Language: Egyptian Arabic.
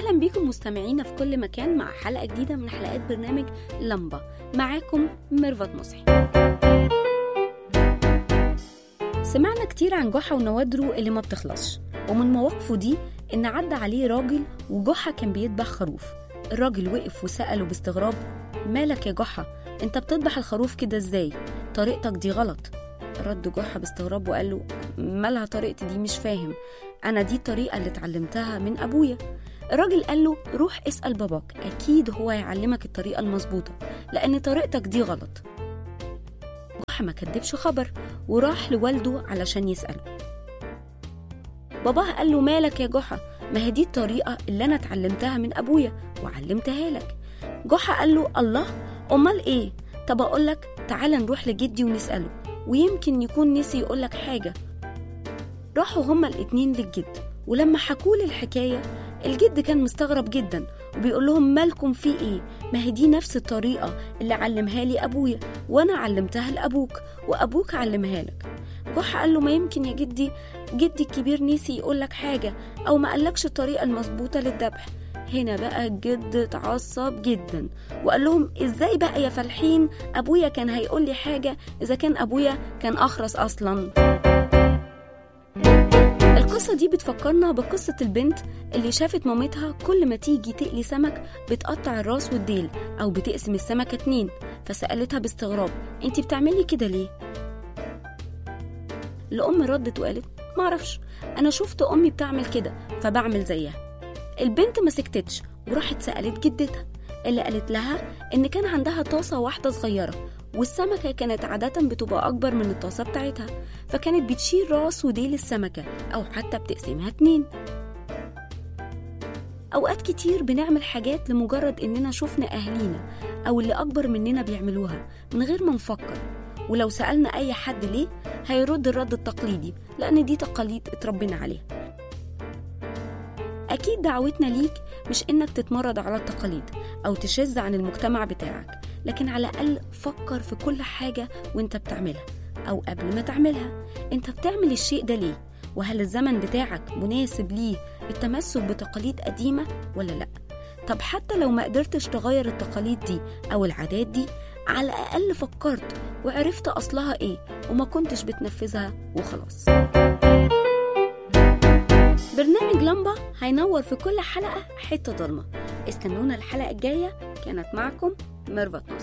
أهلا بيكم مستمعينا في كل مكان مع حلقة جديدة من حلقات برنامج لمبة معاكم ميرفت مصحي سمعنا كتير عن جحا ونوادره اللي ما بتخلصش ومن مواقفه دي إن عدى عليه راجل وجحا كان بيذبح خروف الراجل وقف وسأله باستغراب مالك يا جحا انت بتذبح الخروف كده ازاي طريقتك دي غلط رد جحا باستغراب وقال له مالها طريقتي دي مش فاهم انا دي الطريقه اللي اتعلمتها من ابويا الراجل قال له روح اسال باباك اكيد هو هيعلمك الطريقه المظبوطه لان طريقتك دي غلط جحا ما كدبش خبر وراح لوالده علشان يساله باباه قال له مالك يا جحا ما هي دي الطريقه اللي انا اتعلمتها من ابويا وعلمتها لك جحا قال له الله امال ايه طب اقول لك تعال نروح لجدي ونساله ويمكن يكون نسي يقولك حاجه راحوا هما الاتنين للجد ولما حكوا الحكايه الجد كان مستغرب جدا وبيقول لهم مالكم في ايه ما هي دي نفس الطريقه اللي علمها لي ابويا وانا علمتها لابوك وابوك علمها لك جحا قال له ما يمكن يا جدي جدي الكبير نسي يقولك حاجه او ما قالكش الطريقه المظبوطه للذبح هنا بقى الجد اتعصب جدا وقال لهم ازاي بقى يا فالحين ابويا كان هيقول لي حاجه اذا كان ابويا كان اخرس اصلا القصة دي بتفكرنا بقصة البنت اللي شافت مامتها كل ما تيجي تقلي سمك بتقطع الراس والديل أو بتقسم السمكة اتنين فسألتها باستغراب انتي بتعملي كده ليه؟ الأم ردت وقالت معرفش أنا شفت أمي بتعمل كده فبعمل زيها البنت ما سكتتش وراحت سألت جدتها اللي قالت لها إن كان عندها طاسة واحدة صغيرة والسمكة كانت عادة بتبقى أكبر من الطاسة بتاعتها فكانت بتشيل راس وديل السمكة أو حتى بتقسمها اتنين أوقات كتير بنعمل حاجات لمجرد إننا شفنا أهلينا أو اللي أكبر مننا بيعملوها من غير ما نفكر ولو سألنا أي حد ليه هيرد الرد التقليدي لأن دي تقاليد اتربينا عليها أكيد دعوتنا ليك مش إنك تتمرد على التقاليد أو تشذ عن المجتمع بتاعك لكن على الأقل فكر في كل حاجة وإنت بتعملها أو قبل ما تعملها إنت بتعمل الشيء ده ليه وهل الزمن بتاعك مناسب ليه التمسك بتقاليد قديمة ولا لأ طب حتى لو ما قدرتش تغير التقاليد دي أو العادات دي على الأقل فكرت وعرفت أصلها إيه وما كنتش بتنفذها وخلاص برنامج لمبة هينور في كل حلقة حتة ضلمة استنونا الحلقة الجاية كانت معكم ميرفت